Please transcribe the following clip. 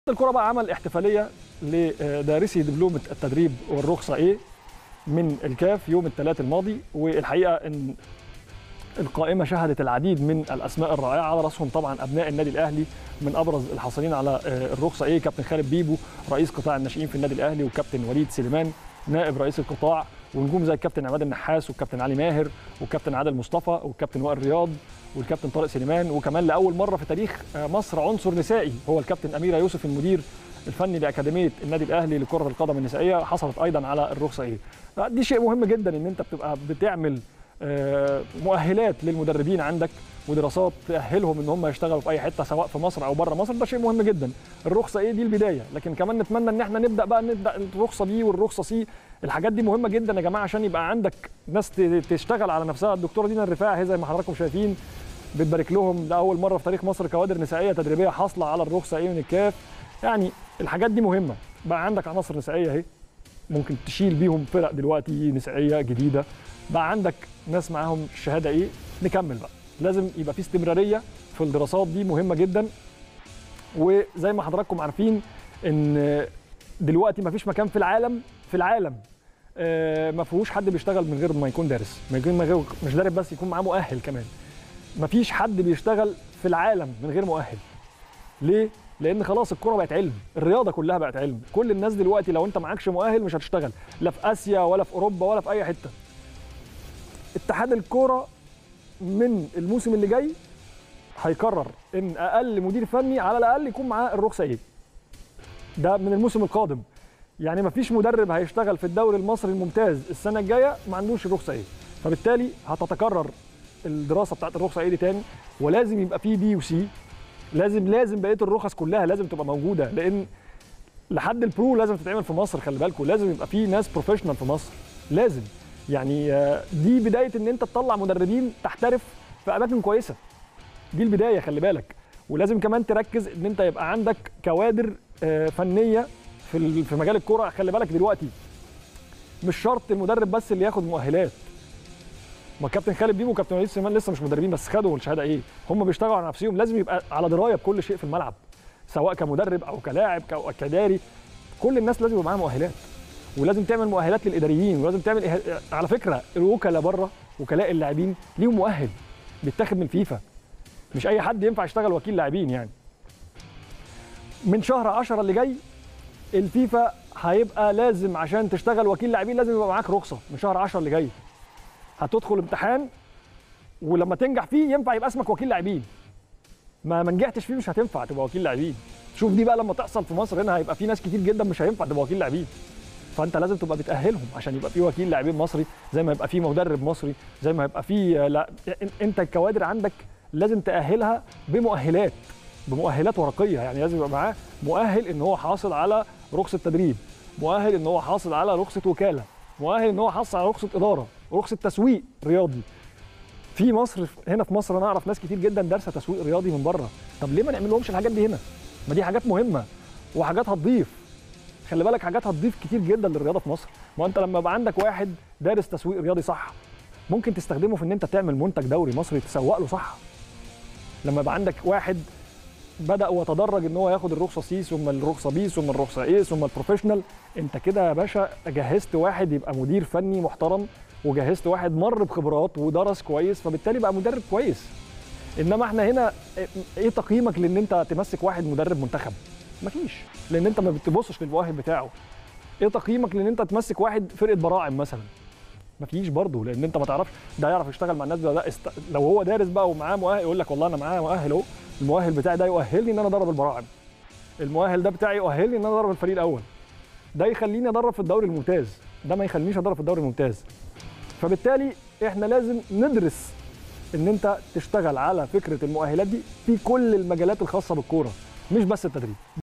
الكرة بقى عمل احتفالية لدارسي دبلومة التدريب والرخصة ايه من الكاف يوم الثلاث الماضي والحقيقة ان القائمة شهدت العديد من الأسماء الرائعة على رأسهم طبعا أبناء النادي الأهلي من أبرز الحاصلين على الرخصة إيه كابتن خالد بيبو رئيس قطاع الناشئين في النادي الأهلي وكابتن وليد سليمان نائب رئيس القطاع ونجوم زي الكابتن عماد النحاس والكابتن علي ماهر والكابتن عادل مصطفى والكابتن وائل رياض والكابتن طارق سليمان وكمان لاول مره في تاريخ مصر عنصر نسائي هو الكابتن اميره يوسف المدير الفني لاكاديميه النادي الاهلي لكره القدم النسائيه حصلت ايضا على الرخصه ايه دي شيء مهم جدا ان انت بتبقى بتعمل مؤهلات للمدربين عندك ودراسات تاهلهم ان هم يشتغلوا في اي حته سواء في مصر او بره مصر ده شيء مهم جدا الرخصه ايه دي البدايه لكن كمان نتمنى ان احنا نبدا بقى نبدا الرخصه بي والرخصه سي الحاجات دي مهمه جدا يا جماعه عشان يبقى عندك ناس تشتغل على نفسها الدكتوره دينا الرفاعي زي ما حضراتكم شايفين بتبارك لهم لاول مره في تاريخ مصر كوادر نسائيه تدريبيه حاصله على الرخصه ايه من الكاف يعني الحاجات دي مهمه بقى عندك عناصر نسائيه اهي ممكن تشيل بيهم فرق دلوقتي نسائيه جديده بقى عندك ناس معاهم الشهاده ايه نكمل بقى لازم يبقى في استمراريه في الدراسات دي مهمه جدا وزي ما حضراتكم عارفين ان دلوقتي ما فيش مكان في العالم في العالم ما فيهوش حد بيشتغل من غير ما يكون دارس ما يكون من غير مش دارس بس يكون معاه مؤهل كمان ما فيش حد بيشتغل في العالم من غير مؤهل ليه لان خلاص الكوره بقت علم الرياضه كلها بقت علم كل الناس دلوقتي لو انت معكش مؤهل مش هتشتغل لا في اسيا ولا في اوروبا ولا في اي حته اتحاد الكوره من الموسم اللي جاي هيقرر ان اقل مدير فني على الاقل يكون معاه الرخصه ايه ده من الموسم القادم يعني مفيش مدرب هيشتغل في الدوري المصري الممتاز السنه الجايه ما عندوش الرخصه ايه فبالتالي هتتكرر الدراسه بتاعت الرخصه ايه دي تاني ولازم يبقى فيه بي وسي لازم لازم بقيه الرخص كلها لازم تبقى موجوده لان لحد البرو لازم تتعمل في مصر خلي بالكم لازم يبقى فيه ناس بروفيشنال في مصر لازم يعني دي بدايه ان انت تطلع مدربين تحترف في اماكن كويسه دي البدايه خلي بالك ولازم كمان تركز ان انت يبقى عندك كوادر فنيه في في مجال الكوره خلي بالك دلوقتي مش شرط المدرب بس اللي ياخد مؤهلات ما كابتن خالد بيبو وكابتن وليد سليمان لسه مش مدربين بس خدوا الشهاده ايه هم بيشتغلوا على نفسهم لازم يبقى على درايه بكل شيء في الملعب سواء كمدرب او كلاعب او كاداري كل الناس لازم يبقى معاها مؤهلات ولازم تعمل مؤهلات للاداريين ولازم تعمل إه... على فكره الوكلاء بره وكلاء اللاعبين ليهم مؤهل بيتاخد من الفيفا مش اي حد ينفع يشتغل وكيل لاعبين يعني من شهر 10 اللي جاي الفيفا هيبقى لازم عشان تشتغل وكيل لاعبين لازم يبقى معاك رخصه من شهر 10 اللي جاي هتدخل امتحان ولما تنجح فيه ينفع يبقى اسمك وكيل لاعبين ما ما نجحتش فيه مش هتنفع تبقى وكيل لاعبين شوف دي بقى لما تحصل في مصر هنا هيبقى في ناس كتير جدا مش هينفع تبقى وكيل لاعبين فانت لازم تبقى بتاهلهم عشان يبقى في وكيل لاعبين مصري زي ما يبقى في مدرب مصري زي ما يبقى في لا انت الكوادر عندك لازم تاهلها بمؤهلات بمؤهلات ورقيه يعني لازم يبقى معاه مؤهل ان هو حاصل على رخصه تدريب مؤهل ان هو حاصل على رخصه وكاله مؤهل ان هو حاصل على رخصه اداره رخصه تسويق رياضي في مصر هنا في مصر انا اعرف ناس كتير جدا دارسه تسويق رياضي من بره طب ليه ما نعمل لهمش الحاجات دي هنا ما دي حاجات مهمه وحاجات هتضيف خلي بالك حاجات هتضيف كتير جدا للرياضه في مصر ما انت لما يبقى عندك واحد دارس تسويق رياضي صح ممكن تستخدمه في ان انت تعمل منتج دوري مصري تسوق له صح لما يبقى عندك واحد بدا وتدرج ان هو ياخد الرخصه سي ثم الرخصه بي ثم الرخصه ايه ثم البروفيشنال انت كده يا باشا جهزت واحد يبقى مدير فني محترم وجهزت واحد مر بخبرات ودرس كويس فبالتالي بقى مدرب كويس انما احنا هنا ايه تقييمك لان انت تمسك واحد مدرب منتخب مفيش لان انت ما بتبصش للمؤهل بتاعه ايه تقييمك لان انت تمسك واحد فرقه براعم مثلا مفيش برضه لان انت ما تعرفش ده يعرف يشتغل مع الناس ده لا است... لو هو دارس بقى ومعاه مؤهل يقول لك والله انا معايا مؤهل اهو المؤهل بتاعي ده يؤهلني ان انا ادرب البراعم المؤهل ده بتاعي يؤهلني ان انا ادرب الفريق الاول ده يخليني ادرب في الدوري الممتاز ده ما يخلينيش ادرب في الدوري الممتاز فبالتالي احنا لازم ندرس ان انت تشتغل على فكره المؤهلات دي في كل المجالات الخاصه بالكوره مش بس التدريب